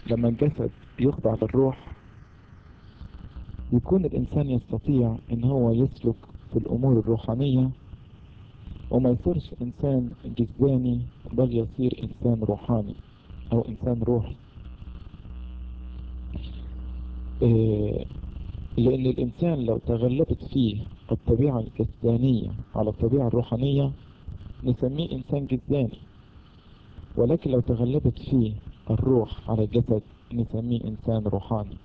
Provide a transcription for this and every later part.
لما الجسد يخضع للروح يكون الإنسان يستطيع إن هو يسلك في الأمور الروحانية وما يصيرش إنسان جسداني بل يصير إنسان روحاني أو إنسان روحي إيه لأن الإنسان لو تغلبت فيه الطبيعة الجسدانية على الطبيعة الروحانية نسميه إنسان جسداني ولكن لو تغلبت فيه الروح على الجسد نسميه إنسان روحاني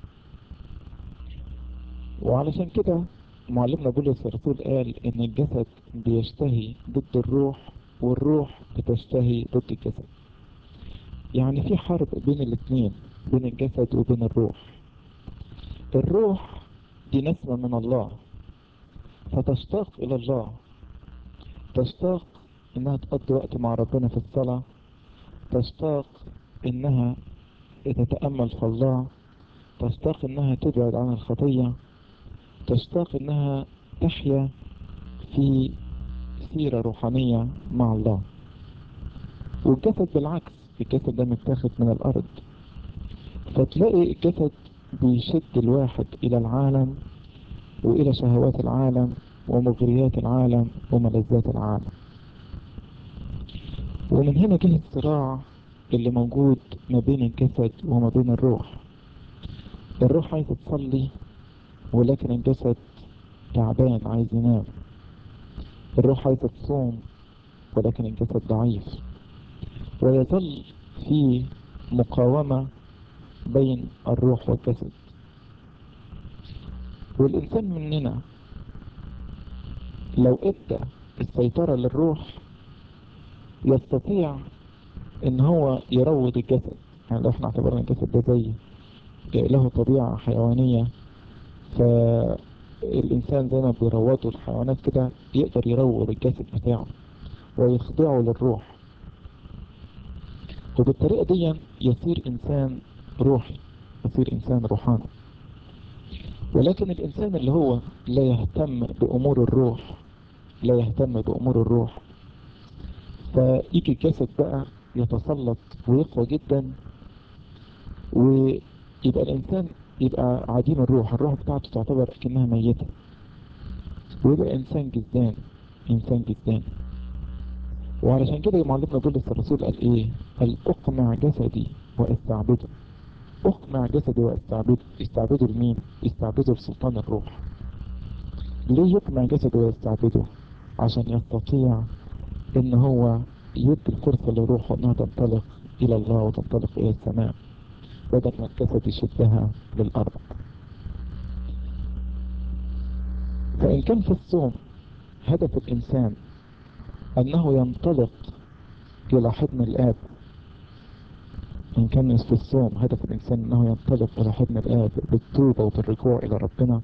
وعلشان كده معلمنا بولس الرسول قال إن الجسد بيشتهي ضد الروح والروح بتشتهي ضد الجسد يعني في حرب بين الاثنين بين الجسد وبين الروح الروح دي نسمة من الله فتشتاق إلى الله تشتاق إنها تقضي وقت مع ربنا في الصلاة تشتاق إنها تتأمل في الله تشتاق إنها تبعد عن الخطية تشتاق إنها تحيا في سيرة روحانية مع الله والجسد بالعكس الجسد ده متاخد من الأرض فتلاقي الجسد بيشد الواحد إلى العالم وإلى شهوات العالم ومغريات العالم وملذات العالم ومن هنا جه الصراع اللي موجود ما بين الجسد وما بين الروح الروح عايزة تصلي ولكن الجسد تعبان عايز ينام الروح عايزة تصوم ولكن الجسد ضعيف ويظل في مقاومة بين الروح والجسد والإنسان مننا لو ادى السيطرة للروح يستطيع ان هو يروض الجسد يعني لو احنا اعتبرنا الجسد ده زي له طبيعة حيوانية فالإنسان زي ما بيروضوا الحيوانات كده يقدر يروض الجسد بتاعه ويخضعه للروح وبالطريقة دي يصير إنسان روحي يصير إنسان روحاني ولكن الإنسان اللي هو لا يهتم بأمور الروح لا يهتم بأمور الروح فيجي الجسد بقى يتسلط ويقوى جدا ويبقى الإنسان يبقى عديم الروح الروح بتاعته تعتبر كأنها ميتة ويبقى إنسان جسدان إنسان جسدان وعلشان كده معلمنا بولس الرسول قال إيه قال أقمع جسدي وأستعبده أقمع جسدي وأستعبده استعبده لمين؟ استعبده لسلطان الروح ليه يقمع جسده ويستعبده؟ عشان يستطيع إن هو يدي الفرصة لروحه إنها تنطلق إلى الله وتنطلق إلى السماء بدل ما الجسد يشدها للأرض فإن كان في الصوم هدف الإنسان أنه ينطلق إلى حضن الآب إن كان في الصوم هدف الإنسان أنه ينطلق إلى حضن الآب بالتوبة وبالرجوع إلى ربنا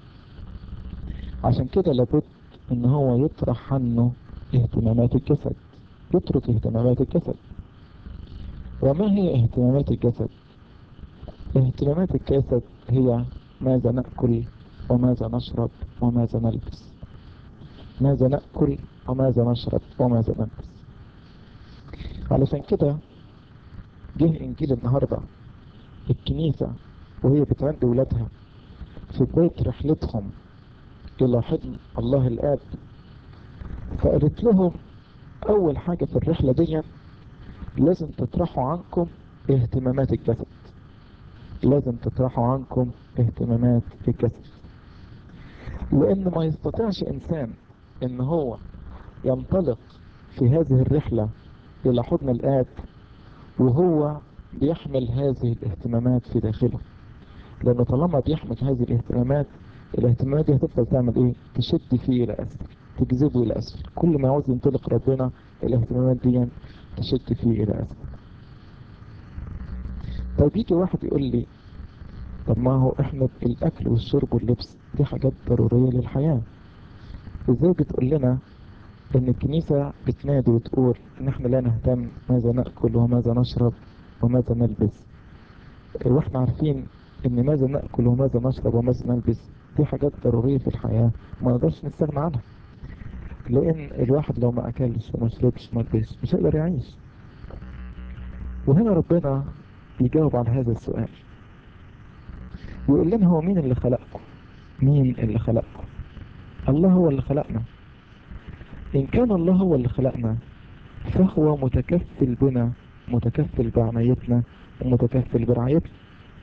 عشان كده لابد إن هو يطرح عنه اهتمامات الجسد يترك اهتمامات الجسد وما هي اهتمامات الجسد اهتمامات الجسد هي ماذا نأكل وماذا نشرب وماذا نلبس ماذا نأكل وماذا نشرب وماذا نلبس علشان كده جه انجيل النهاردة الكنيسة وهي بتعد ولادها في بداية رحلتهم الى حضن الله الاب فقالت لهم اول حاجة في الرحلة دي لازم تطرحوا عنكم اهتمامات الجسد لازم تطرحوا عنكم اهتمامات الجسد لان ما يستطيعش انسان ان هو ينطلق في هذه الرحلة الى حضن الاب وهو بيحمل هذه الاهتمامات في داخله لانه طالما بيحمل هذه الاهتمامات الاهتمامات دي هتفضل تعمل ايه تشد فيه الى اسفل تجذبه الى اسفل كل ما عاوز ينطلق ربنا الاهتمامات دي تشد فيه الى اسفل طيب يجي واحد يقول لي طب ما هو احنا الاكل والشرب واللبس دي حاجات ضرورية للحياة ازاي بتقول لنا ان الكنيسة بتنادي وتقول ان احنا لا نهتم ماذا نأكل وماذا نشرب وماذا نلبس واحنا عارفين ان ماذا نأكل وماذا نشرب وماذا نلبس دي حاجات ضرورية في الحياة ما نقدرش نستغنى عنها لان الواحد لو ما اكلش وما شربش وما لبسش مش هيقدر يعيش وهنا ربنا يجاوب على هذا السؤال ويقول لنا هو مين اللي خلقكم مين اللي خلقكم الله هو اللي خلقنا إن كان الله هو اللي خلقنا فهو متكفل بنا متكفل بعنايتنا ومتكفل برعايتنا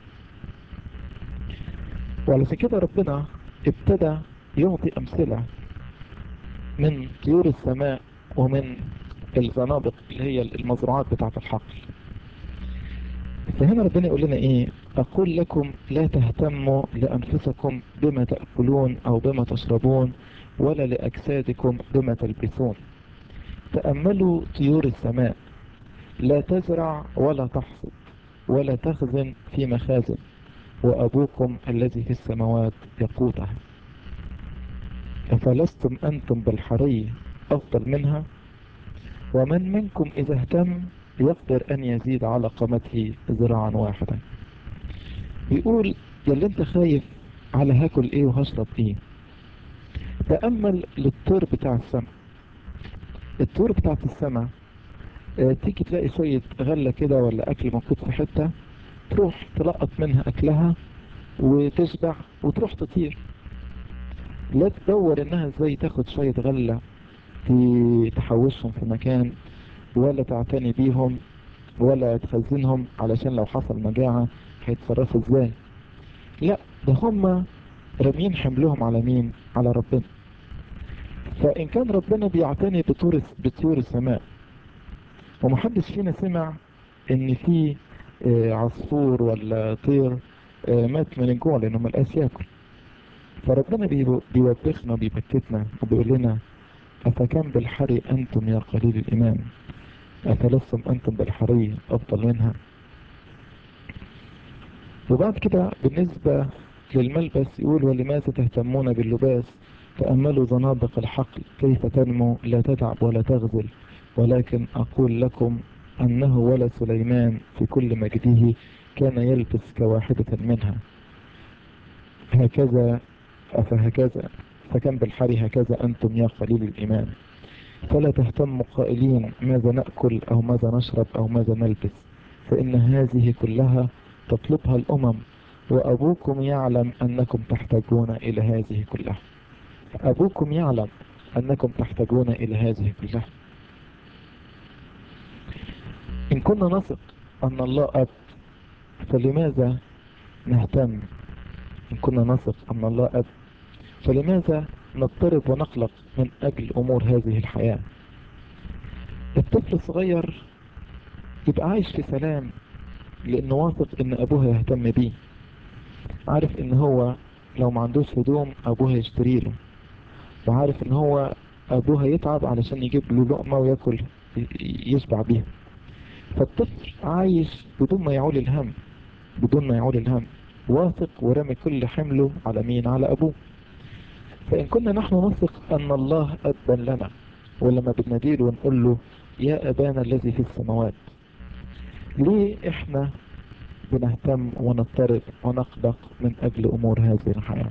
وعلشان كده ربنا ابتدى يعطي أمثلة من طيور السماء ومن الزنابق اللي هي المزروعات بتاعة الحقل فهنا ربنا يقول لنا ايه اقول لكم لا تهتموا لانفسكم بما تأكلون او بما تشربون ولا لاجسادكم بما تلبسون تأملوا طيور السماء لا تزرع ولا تحصد ولا تخزن في مخازن وابوكم الذي في السماوات يقوتها أفلستم أنتم بالحري أفضل منها ومن منكم إذا اهتم يقدر أن يزيد على قامته ذراعا واحدا بيقول يا اللي انت خايف على هاكل ايه وهشرب ايه تأمل للطير بتاع السماء الطيور بتاعت السماء اه تيجي تلاقي شوية غلة كده ولا أكل موجود في حتة تروح تلقط منها أكلها وتشبع وتروح تطير لا تدور انها ازاي تاخد شوية غلة تحوشهم في مكان ولا تعتني بيهم ولا تخزنهم علشان لو حصل مجاعة هيتصرفوا ازاي لا ده هم رامين حملهم على مين على ربنا فان كان ربنا بيعتني بطور بطيور السماء ومحدش فينا سمع ان في عصفور ولا طير مات من الجوع لانه ملقاش ياكل فربنا بيوبخنا وبيبكتنا وبيقول لنا أفكم بالحري أنتم يا قليل الإيمان أفلستم أنتم بالحري أفضل منها وبعد كده بالنسبة للملبس يقول ولماذا تهتمون باللباس تأملوا زنادق الحقل كيف تنمو لا تتعب ولا تغزل ولكن أقول لكم أنه ولد سليمان في كل مجده كان يلبس كواحدة منها هكذا فهكذا فكم بالحري هكذا أنتم يا قليل الإيمان فلا تهتموا قائلين ماذا نأكل أو ماذا نشرب أو ماذا نلبس فإن هذه كلها تطلبها الأمم وأبوكم يعلم أنكم تحتاجون إلى هذه كلها أبوكم يعلم أنكم تحتاجون إلى هذه كلها إن كنا نثق أن الله أب فلماذا نهتم إن كنا نثق أن الله أب فلماذا نضطرب ونقلق من أجل أمور هذه الحياة الطفل الصغير يبقى عايش في سلام لأنه واثق إن أبوه يهتم بيه عارف إن هو لو ما عندوش هدوم أبوه يشتري له وعارف إن هو أبوه يتعب علشان يجيب له لقمة وياكل يشبع بيها فالطفل عايش بدون ما يعول الهم بدون ما يعول الهم واثق ورمي كل حمله على مين على أبوه فإن كنا نحن نثق أن الله أبا لنا ولما بناديله ونقول له يا أبانا الذي في السماوات ليه إحنا بنهتم ونضطرب ونقلق من أجل أمور هذه الحياة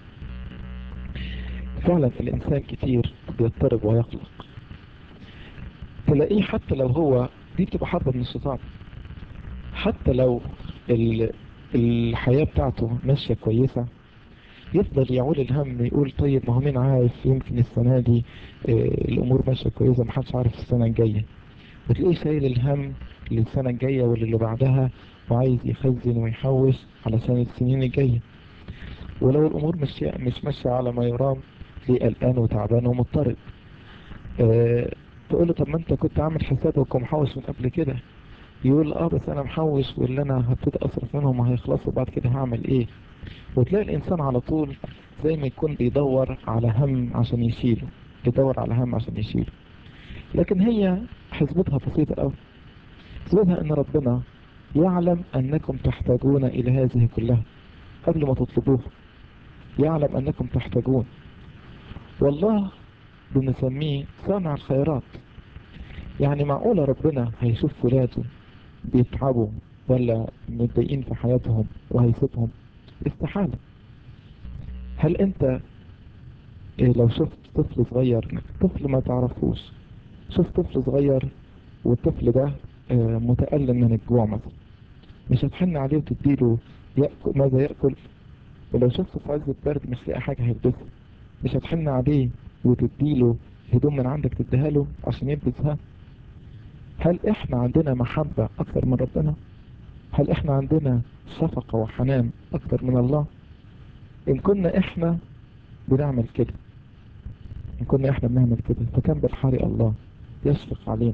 فعلا الإنسان كتير بيضطرب ويقلق تلاقيه حتى لو هو دي بتبقى حرب من الشيطان حتى لو الحياة بتاعته ماشية كويسة يفضل يعول الهم يقول طيب ما هو مين عارف يمكن السنة دي اه الأمور ماشية كويسة محدش عارف السنة الجاية وتلاقيه شايل الهم للسنة الجاية واللي بعدها وعايز يخزن ويحوش علشان السنين الجاية ولو الأمور مش مش ماشية على ما يرام تلاقيه قلقان وتعبان ومضطرب اه تقول له طب ما انت كنت عامل حسابك ومحوش من قبل كده يقول اه بس انا محوش واللي انا هبتدي اصرف منهم هيخلصوا بعد كده هعمل ايه وتلاقي الانسان على طول زي ما يكون بيدور على هم عشان يشيله بيدور على هم عشان يشيله لكن هي حسبتها بسيطة قوي حسبتها ان ربنا يعلم انكم تحتاجون الى هذه كلها قبل ما تطلبوها يعلم انكم تحتاجون والله بنسميه صانع الخيرات يعني معقولة ربنا هيشوف ولاده بيتعبوا ولا متضايقين في حياتهم وهيسيبهم استحالة هل انت إيه لو شفت طفل صغير طفل ما تعرفوش شوف طفل صغير والطفل ده اه متألم من الجوع مثلا مش هتحن عليه وتديله يأكل ماذا يأكل ولو شفته في عز البرد مش لاقي حاجة هيلبسها مش هتحن عليه وتديله هدوم من عندك تديها له عشان يلبسها هل احنا عندنا محبة اكتر من ربنا هل احنا عندنا شفقة وحنان اكتر من الله ان كنا احنا بنعمل كده ان كنا احنا بنعمل كده فكان بالحري الله يشفق علينا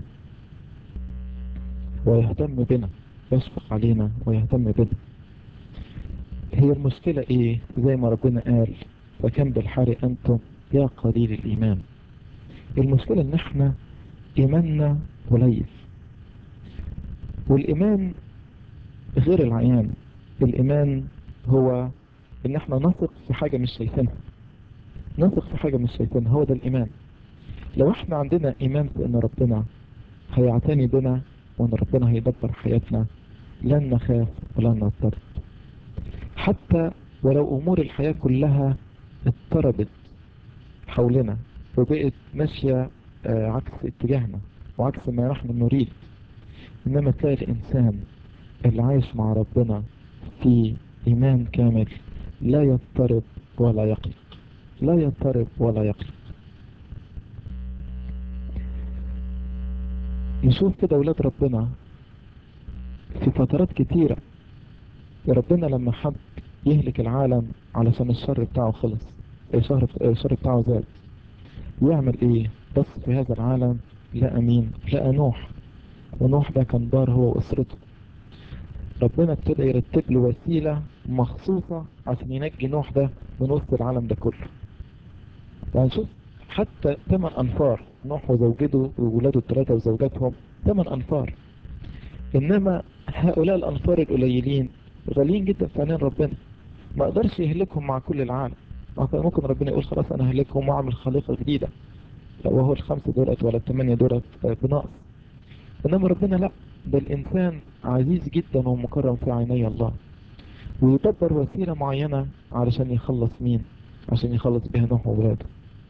ويهتم بنا يشفق علينا ويهتم بنا هي المشكلة ايه زي ما ربنا قال فكان بالحري انتم يا قليل الايمان المشكلة ان احنا ايماننا قليل والايمان غير العيان الايمان هو ان احنا نثق في حاجة مش شايفينها نثق في حاجة مش شايفينها هو ده الايمان لو احنا عندنا ايمان في ان ربنا هيعتني بنا وان ربنا هيدبر حياتنا لن نخاف ولن نضطرب حتى ولو امور الحياة كلها اضطربت حولنا وبقت ماشية آه عكس اتجاهنا وعكس ما نحن نريد انما تلاقي الانسان اللي عايش مع ربنا في ايمان كامل لا يضطرب ولا يقلق لا يضطرب ولا يقلق نشوف كده ولاد ربنا في فترات كتيرة ربنا لما حب يهلك العالم علشان الشر بتاعه خلص الشر الشر بتاعه زاد يعمل ايه بص في هذا العالم لقى مين لقى نوح ونوح ده كان بار هو واسرته ربنا ابتدى يرتب له وسيلة مخصوصة عشان ينجي نوح ده من وسط العالم ده كله يعني شوف حتى ثمان انفار نوح وزوجته وولاده الثلاثة وزوجاتهم ثمان انفار انما هؤلاء الانفار القليلين غاليين جدا في عينين ربنا ما قدرش يهلكهم مع كل العالم ممكن ربنا يقول خلاص انا هلكهم واعمل خليقة جديدة وهو الخمسة دولت ولا الثمانية دولت بنقص انما ربنا لا ده الانسان عزيز جدا ومكرم في عيني الله ويدبر وسيلة معينة علشان يخلص مين عشان يخلص بها نوح وولاده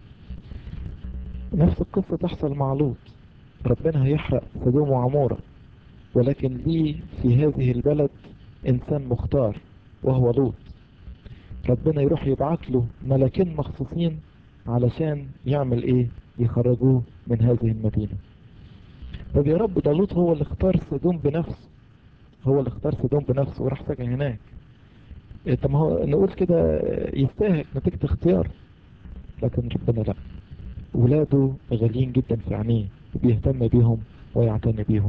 نفس القصة تحصل مع لوط ربنا هيحرق سدوم وعمورة ولكن ليه في هذه البلد انسان مختار وهو لوط ربنا يروح يبعت له ملكين مخصوصين علشان يعمل ايه يخرجوه من هذه المدينة طب يا رب ده لوط هو اللي اختار سدوم بنفسه هو اللي اختار سدوم بنفسه وراح ساكن هناك إيه طب ما هو نقول كده يستاهل نتيجة اختيار لكن ربنا لا ولاده غاليين جدا في عينيه بيهتم بيهم ويعتني بيهم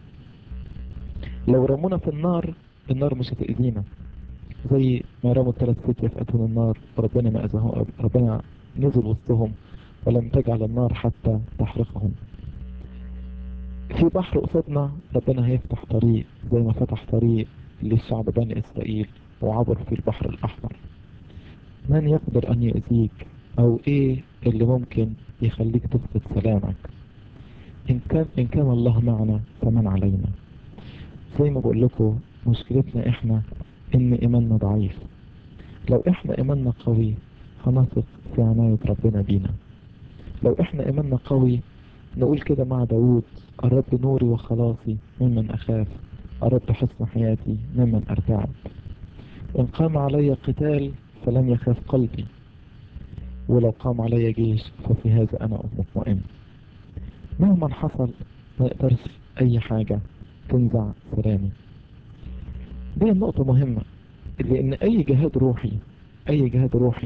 لو رمونا في النار النار مش هتأذينا زي ما رموا الثلاث فتية في أتون النار وربنا ما أذاهم ربنا نزل وسطهم ولم تجعل النار حتى تحرقهم في بحر قصادنا ربنا هيفتح طريق زي ما فتح طريق للشعب بني إسرائيل وعبر في البحر الأحمر من يقدر أن يؤذيك أو إيه اللي ممكن يخليك تفقد سلامك إن كان, إن كان الله معنا فمن علينا زي ما بقول لكم مشكلتنا إحنا إن إيماننا ضعيف لو إحنا إيماننا قوي هنثق في عناية ربنا بينا لو إحنا إيماننا قوي نقول كده مع داود الرب نوري وخلاصي ممن أخاف الرب حسن حياتي ممن أرتعب إن قام علي قتال فلن يخاف قلبي ولو قام علي جيش ففي هذا أنا مطمئن مهما حصل ما يقدرش أي حاجة تنزع سلامي دي النقطة مهمة لأن أي جهاد روحي أي جهاد روحي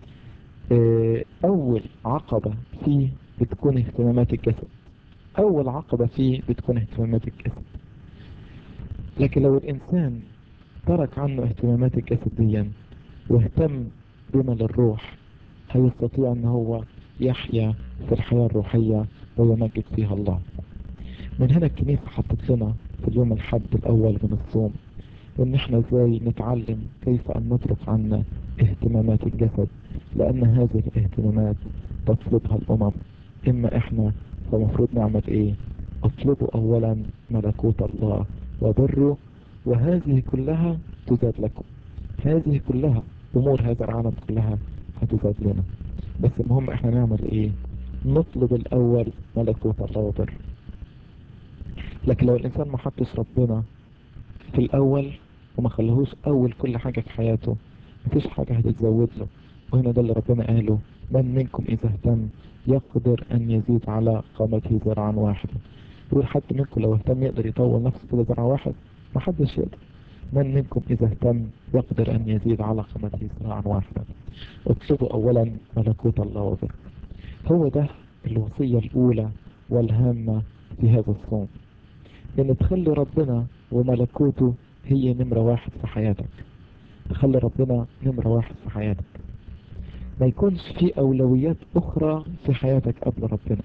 أول عقبة فيه بتكون اهتمامات الجسد أول عقبة فيه بتكون اهتمامات الجسد لكن لو الإنسان ترك عنه اهتمامات الجسد ديا واهتم بما للروح هيستطيع ان هو يحيا في الحياة الروحية ويمجد فيها الله من هنا الكنيسة حطت لنا في اليوم الحد الاول من الصوم ان احنا ازاي نتعلم كيف ان نترك عنا اهتمامات الجسد لان هذه الاهتمامات تطلبها الامم اما احنا فمفروض نعمل ايه اطلبوا اولا ملكوت الله وبره وهذه كلها تزاد لكم هذه كلها امور هذا العالم كلها هتزاد لنا بس المهم احنا نعمل ايه نطلب الاول ملكوت الله وبره لكن لو الانسان ما حطش ربنا في الأول وما خليهوش أول كل حاجة في حياته مفيش حاجة هتتزود له وهنا ده اللي ربنا قاله من منكم إذا اهتم يقدر أن يزيد على قامته زرعا واحدا يقول حد منكم لو اهتم يقدر يطول نفسه كده زرع واحد محدش يقدر من منكم إذا اهتم يقدر أن يزيد على قامته زرعا واحدا اطلبوا أولا ملكوت الله وبره هو ده الوصية الأولى والهامة في هذا الصوم إن تخلي ربنا وملكوته هي نمرة واحد في حياتك تخلي ربنا نمرة واحد في حياتك ما يكونش في أولويات أخرى في حياتك قبل ربنا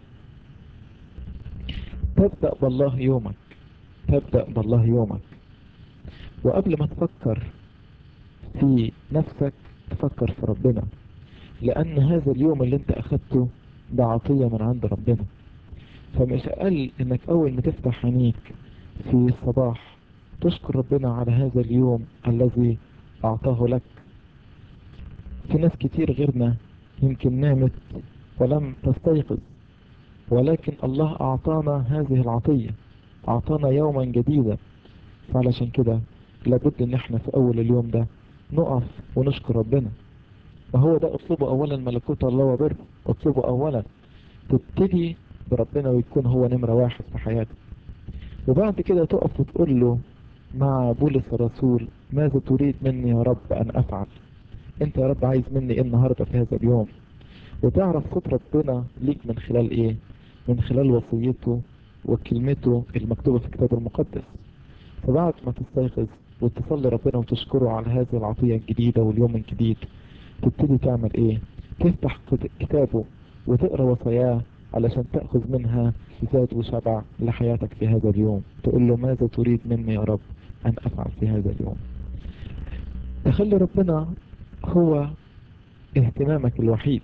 تبدأ بالله يومك تبدأ بالله يومك وقبل ما تفكر في نفسك تفكر في ربنا لأن هذا اليوم اللي انت أخدته ده عطية من عند ربنا فمش أقل انك أول ما تفتح عينيك في الصباح تشكر ربنا على هذا اليوم الذي أعطاه لك في ناس كتير غيرنا يمكن نامت ولم تستيقظ ولكن الله أعطانا هذه العطية أعطانا يوما جديدا فعلشان كده لابد ان احنا في اول اليوم ده نقف ونشكر ربنا وهو ده اطلبوا اولا ملكوت الله وبر اطلبوا اولا تبتدي بربنا ويكون هو نمرة واحد في حياتك وبعد كده تقف وتقول له مع بولس الرسول ماذا تريد مني يا رب ان افعل انت يا رب عايز مني ايه النهاردة في هذا اليوم وتعرف صوت ربنا ليك من خلال ايه من خلال وصيته وكلمته المكتوبة في الكتاب المقدس فبعد ما تستيقظ وتصلي ربنا وتشكره على هذه العطية الجديدة واليوم الجديد تبتدي تعمل ايه تفتح كتابه وتقرأ وصاياه علشان تأخذ منها زاد وشبع لحياتك في هذا اليوم تقول له ماذا تريد مني يا رب أن أفعل في هذا اليوم تخلي ربنا هو اهتمامك الوحيد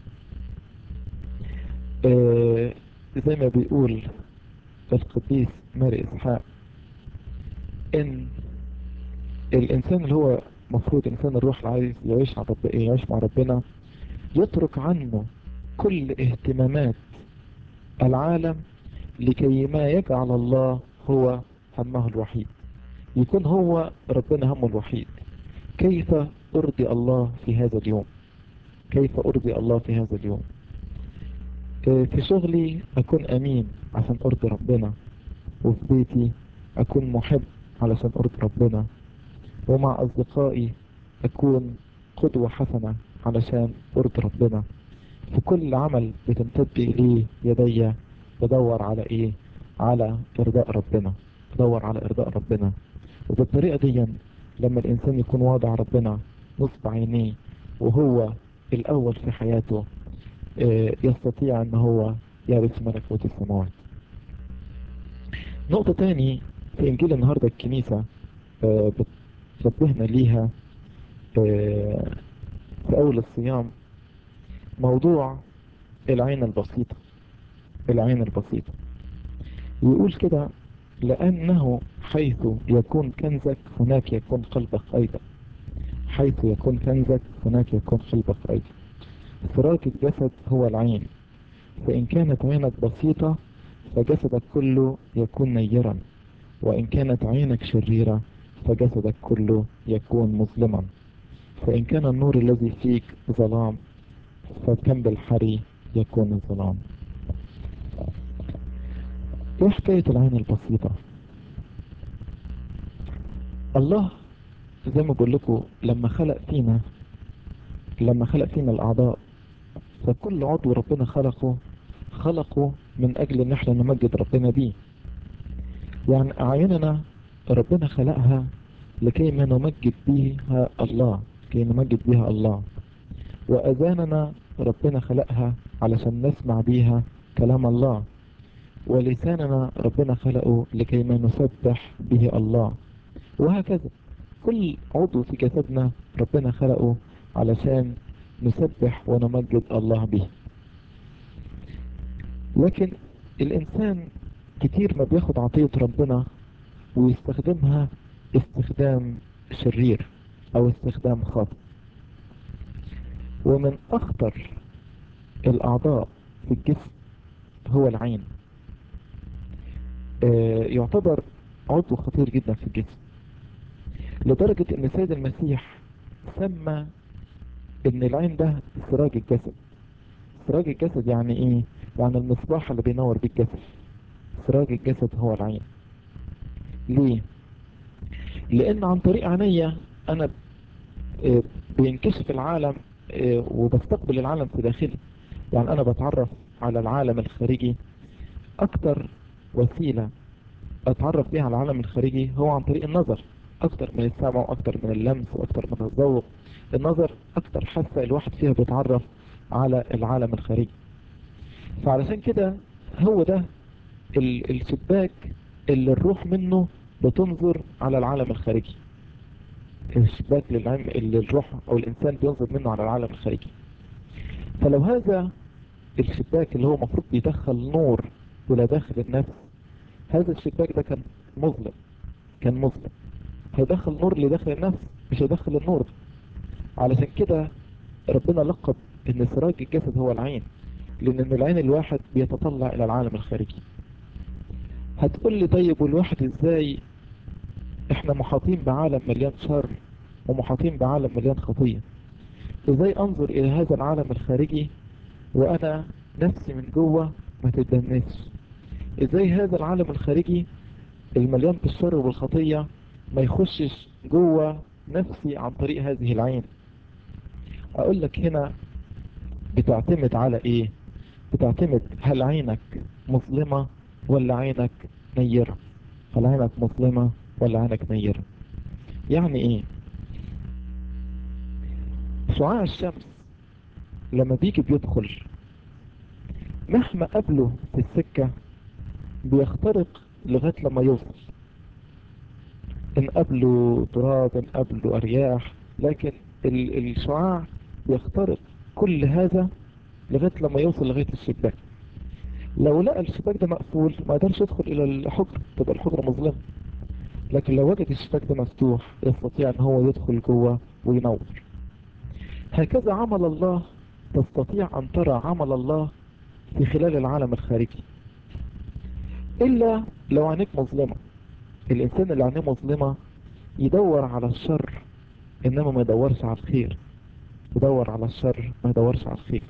آه زي ما بيقول القديس ماري إسحاق ان الانسان اللي هو مفروض انسان الروح اللي عايز يعيش مع ربنا يعيش مع ربنا يترك عنه كل اهتمامات العالم لكي ما يجعل الله هو همه الوحيد يكون هو ربنا همه الوحيد كيف ارضي الله في هذا اليوم كيف ارضي الله في هذا اليوم في شغلي اكون امين عشان ارضي ربنا وفي بيتي اكون محب علشان ارضي ربنا ومع اصدقائي اكون قدوة حسنة علشان ارضي ربنا في كل عمل بتمتد اليه يدي بدور على ايه على ارضاء ربنا بدور على ارضاء ربنا وبالطريقة دي لما الانسان يكون واضع ربنا نصب عينيه وهو الاول في حياته يستطيع ان هو يرث ملكوت السماوات نقطة تاني في انجيل النهاردة الكنيسة بتنبهنا ليها في اول الصيام موضوع العين البسيطة العين البسيطة ويقول كده لأنه حيث يكون كنزك هناك يكون قلبك أيضا حيث يكون كنزك هناك يكون قلبك أيضا سراج الجسد هو العين فإن كانت عينك بسيطة فجسدك كله يكون نيرا وإن كانت عينك شريرة فجسدك كله يكون مظلما فإن كان النور الذي فيك ظلام فكم بالحري يكون الظلام ايه حكاية العين البسيطة الله زي ما بقول لكم لما خلق فينا لما خلق فينا الاعضاء فكل عضو ربنا خلقه خلقه من اجل ان احنا نمجد ربنا بيه يعني اعيننا ربنا خلقها لكي ما نمجد بها الله لكي نمجد بها الله واذاننا ربنا خلقها علشان نسمع بيها كلام الله ولساننا ربنا خلقه لكي ما نسبح به الله وهكذا كل عضو في جسدنا ربنا خلقه علشان نسبح ونمجد الله به لكن الإنسان كتير ما بياخد عطية ربنا ويستخدمها استخدام شرير أو استخدام خاطئ ومن أخطر الأعضاء في الجسم هو العين آه يعتبر عضو خطير جدا في الجسم لدرجة ان سيد المسيح سمى ان العين ده سراج الجسد سراج الجسد يعني ايه يعني المصباح اللي بينور بيه الجسد سراج الجسد هو العين ليه لان عن طريق عينيا انا آه، بينكشف العالم آه، وبستقبل العالم في داخلي يعني انا بتعرف على العالم الخارجي اكتر وسيلة اتعرف بيها على العالم الخارجي هو عن طريق النظر اكتر من السمع واكتر من اللمس واكتر من الذوق النظر اكتر حاسة الواحد فيها بيتعرف على العالم الخارجي فعلشان كده هو ده ال- الشباك اللي الروح منه بتنظر على العالم الخارجي الشباك للعلم اللي الروح او الانسان بينظر منه على العالم الخارجي فلو هذا الشباك اللي هو المفروض بيدخل نور الى داخل النفس هذا الشباك ده كان مظلم كان مظلم هيدخل نور لداخل النفس مش هيدخل النور علشان كده ربنا لقب ان سراج الجسد هو العين لان إن العين الواحد بيتطلع الى العالم الخارجي هتقول لي طيب والواحد ازاي احنا محاطين بعالم مليان شر ومحاطين بعالم مليان خطية ازاي انظر الى هذا العالم الخارجي وانا نفسي من جوه ما تدنسش ازاي هذا العالم الخارجي المليان بالشر والخطية ما يخشش جوه نفسي عن طريق هذه العين اقول لك هنا بتعتمد على ايه بتعتمد هل عينك مظلمة ولا عينك نيرة هل عينك مظلمة ولا عينك نيرة يعني ايه شعاع الشمس لما بيجي بيدخل مهما قبله في السكة بيخترق لغاية لما يوصل ان قبله تراب ان قبله ارياح لكن ال- الشعاع بيخترق كل هذا لغاية لما يوصل لغاية الشباك لو لقى الشباك ده مقفول ما قدرش يدخل الى الحجرة تبقى الحجرة مظلمة لكن لو وجد الشباك ده مفتوح يستطيع ان هو يدخل جوه وينور هكذا عمل الله تستطيع ان ترى عمل الله في خلال العالم الخارجي الا لو عينيك مظلمة الانسان اللي عينيه مظلمة يدور على الشر انما ما يدورش على الخير يدور على الشر ما يدورش على الخير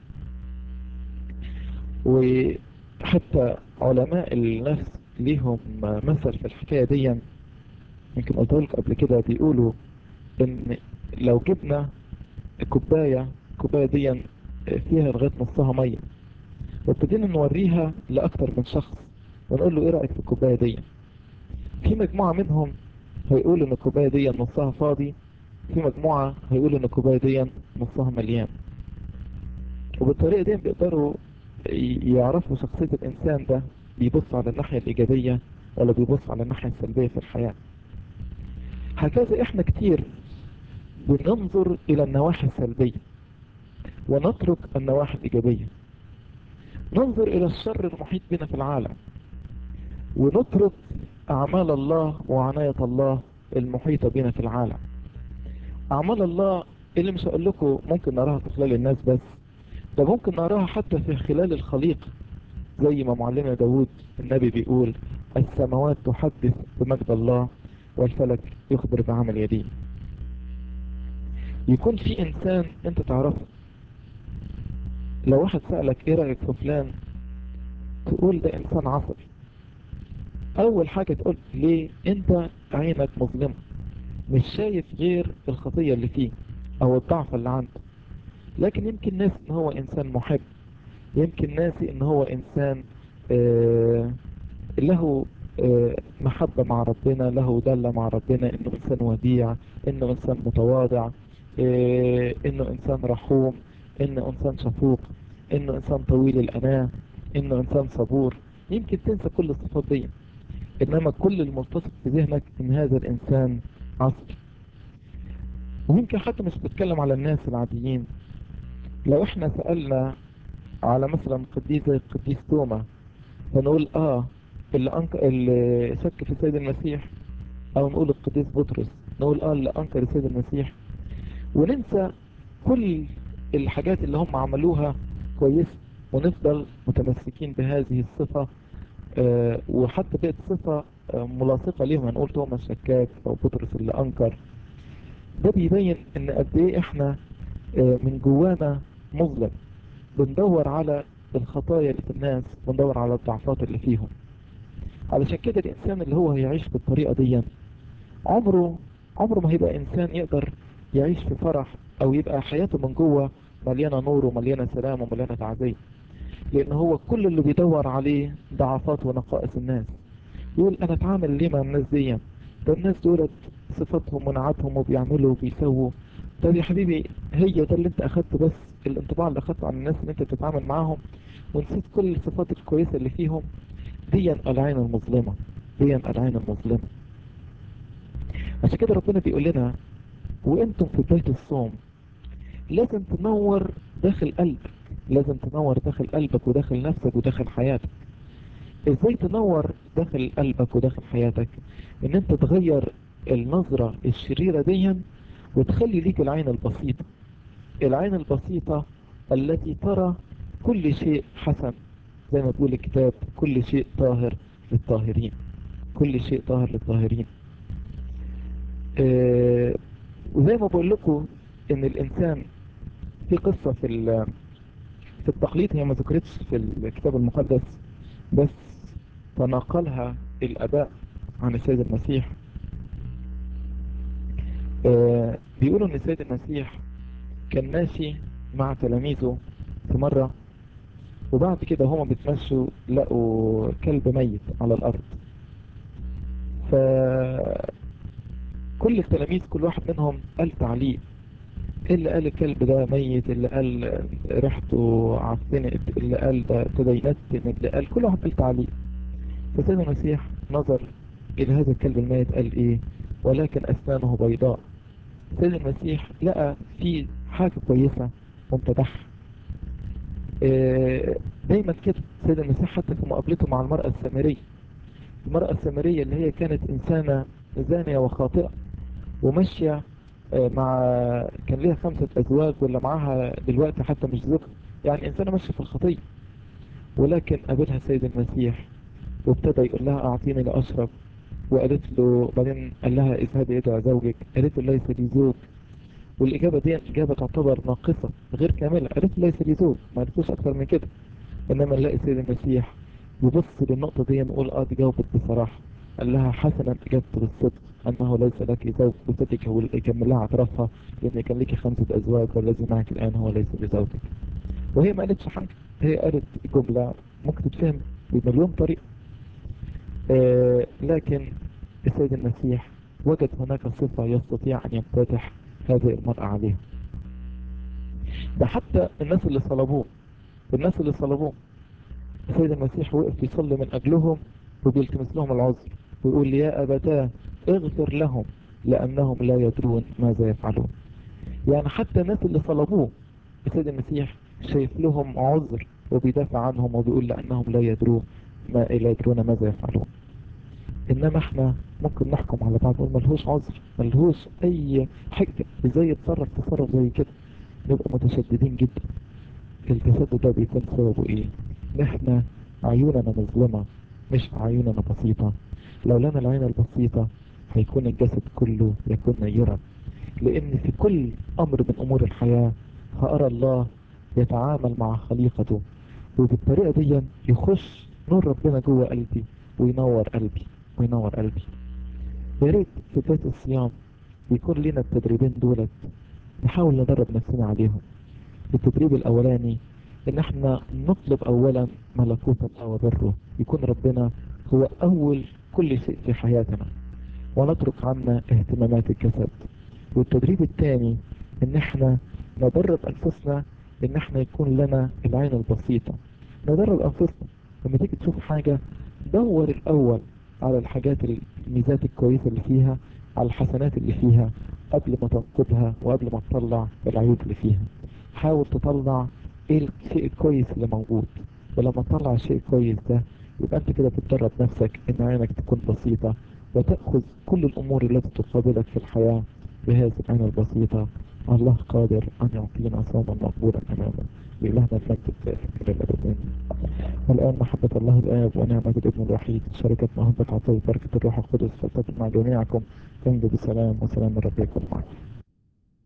وحتى علماء النفس ليهم مثل في الحكاية دي يمكن قلت لك قبل كده بيقولوا ان لو جبنا كوباية الكوباية دي فيها لغاية نصها مية وابتدينا نوريها لأكتر من شخص ونقول له ايه رأيك في الكوباية دي في مجموعة منهم هيقول ان الكوباية دي نصها فاضي في مجموعة هيقول ان الكوباية دي نصها مليان وبالطريقة دي بيقدروا ي- يعرفوا شخصية الإنسان ده بيبص على الناحية الإيجابية ولا بيبص على الناحية السلبية في الحياة هكذا إحنا كتير بننظر إلى النواحي السلبية ونترك النواحي الإيجابية ننظر إلى الشر المحيط بنا في العالم ونترك أعمال الله وعناية الله المحيطة بنا في العالم أعمال الله اللي مش هقول لكم ممكن نراها في خلال الناس بس ده ممكن نراها حتى في خلال الخليقة زي ما معلمنا داود النبي بيقول السماوات تحدث بمجد الله والفلك يخبر بعمل يديه يكون في انسان انت تعرفه لو واحد سألك ايه رأيك في فلان تقول ده انسان عصبي اول حاجة تقول ليه انت عينك مظلمة مش شايف غير الخطية اللي فيه او الضعف اللي عنده لكن يمكن ناس ان هو انسان محب يمكن ناسي ان هو انسان آه له آه محبة مع ربنا له دلة مع ربنا انه انسان وديع انه انسان متواضع آه انه انسان رحوم انه انسان شفوق انه انسان طويل الاناة انه انسان صبور يمكن تنسى كل الصفات دي انما كل الملتصق في ذهنك ان هذا الانسان عصبي ويمكن حتى مش بتكلم على الناس العاديين لو احنا سألنا على مثلا قديس زي القديس توما فنقول اه اللي, أنك... اللي شك في السيد المسيح او نقول القديس بطرس نقول اه اللي انكر السيد المسيح وننسى كل الحاجات اللي هم عملوها كويس ونفضل متمسكين بهذه الصفة آه وحتى بقت صفة ملاصقة ليهم هنقول توماس شكاك أو بطرس اللي أنكر ده بيبين إن قد إيه إحنا من جوانا مظلم بندور على الخطايا اللي في الناس بندور على الضعفات اللي فيهم علشان كده الإنسان اللي هو هيعيش بالطريقة دي عمره عمره ما هيبقى إنسان يقدر يعيش في فرح أو يبقى حياته من جوه مليانة نور ومليانة سلام ومليانة تعزية لأن هو كل اللي بيدور عليه ضعفات ونقائص الناس يقول أنا أتعامل ليه مع الناس دي ده الناس دولت صفاتهم ونعاتهم وبيعملوا وبيسووا طب يا حبيبي هي ده اللي انت اخدته بس الانطباع اللي اخدته عن الناس اللي انت بتتعامل معاهم ونسيت كل الصفات الكويسة اللي فيهم دي العين المظلمة دي العين المظلمة عشان كده ربنا بيقول لنا وانتم في بداية الصوم لازم تنور داخل قلبك لازم تنور داخل قلبك وداخل نفسك وداخل حياتك ازاي تنور داخل قلبك وداخل حياتك ان انت تغير النظرة الشريرة دي وتخلي ليك العين البسيطة العين البسيطة التي ترى كل شيء حسن زي ما تقول الكتاب كل شيء طاهر للطاهرين كل شيء طاهر للطاهرين آه وزي ما بقول لكم ان الانسان في قصة في في التقليد هي ما ذكرتش في الكتاب المقدس بس تناقلها الاباء عن السيد المسيح آه بيقولوا ان السيد المسيح كان ماشي مع تلاميذه في مرة وبعد كده هما بيتمشوا لقوا كلب ميت على الارض ف كل التلاميذ كل واحد منهم قال تعليق اللي قال الكلب ده ميت اللي قال ريحته عفنت اللي قال ده ابتدى ينتن اللي قال كل واحد قال تعليق فسيدنا المسيح نظر الى هذا الكلب الميت قال ايه ولكن اسنانه بيضاء سيد المسيح لقى في حاجة كويسة وامتدحها دايما كده سيد المسيح حتى في مقابلته مع المرأة السامرية المرأة السامرية اللي هي كانت إنسانة زانية وخاطئة وماشية مع كان ليها خمسة أزواج ولا معاها دلوقتي حتى مش زوجها يعني إنسانة ماشية في الخطية ولكن قابلها سيد المسيح وابتدى يقول لها أعطيني لأشرب وقالت له بعدين قال لها اذهبي ادعي زوجك قالت له ليس لي زوج والإجابة دي إجابة تعتبر ناقصة غير كاملة قالت له ليس لي زوج ما عرفتوش أكتر من كده إنما نلاقي سيد المسيح يبص للنقطة دي نقول اه دي جاوبت بصراحة قال لها حسنا اجبت بالصدق انه ليس لك زوج وصدق هو اللي يكمل لها اعترافها لان كان لك خمسة ازواج والذي معك الان هو ليس بزوجك وهي ما قالتش حاجة هي قالت جملة ممكن تتفهم بمليون طريقة آه لكن السيد المسيح وجد هناك صفة يستطيع ان يمتدح هذه المرأة عليها ده حتى الناس اللي صلبوه الناس اللي صلبوه السيد المسيح وقف يصلي من أجلهم وبيلتمس لهم العذر ويقول يا أبتاه اغفر لهم لأنهم لا يدرون ماذا يفعلون يعني حتى الناس اللي صلبوه السيد المسيح شايف لهم عذر وبيدافع عنهم وبيقول لأنهم لا يدرون ما لا يدرون ماذا يفعلون إنما احنا ممكن نحكم على بعض نقول ملهوش عذر ملهوش أي حجة ازاي يتصرف تصرف زي كده نبقى متشددين جدا التشدد ده بيكون سببه ايه احنا عيوننا مظلمة مش عيوننا بسيطة لو لنا العين البسيطة هيكون الجسد كله يكون نيرا لان في كل امر من امور الحياة هأرى الله يتعامل مع خليقته وبالطريقة دي يخش نور ربنا جوه قلبي وينور قلبي وينور قلبي يا ريت في بداية الصيام يكون لنا التدريبين دولت نحاول ندرب نفسنا عليهم التدريب الاولاني ان احنا نطلب اولا ملكوت الله وبره يكون ربنا هو اول كل شيء في حياتنا ونترك عنا اهتمامات الجسد والتدريب الثاني ان احنا ندرب انفسنا ان احنا يكون لنا العين البسيطة ندرب انفسنا لما تيجي تشوف حاجة دور الاول على الحاجات الميزات الكويسة اللي فيها على الحسنات اللي فيها قبل ما تنقدها وقبل ما تطلع العيوب اللي فيها حاول تطلع ايه الشيء الكويس اللي موجود ولما تطلع الشيء الكويس ده يبقى انت كده بتدرب نفسك ان عينك تكون بسيطة وتأخذ كل الامور التي تقابلك في الحياة بهذه العين البسيطة الله قادر أن يعطينا صوما مقبولا أمامه بإلهنا المجد الدائم إلى الأبد والآن محبة الله الآب ونعمة الابن الوحيد شركة محبة عطية بركة الروح القدس فلتكن مع جميعكم تمضوا بسلام وسلام الرب يكون معكم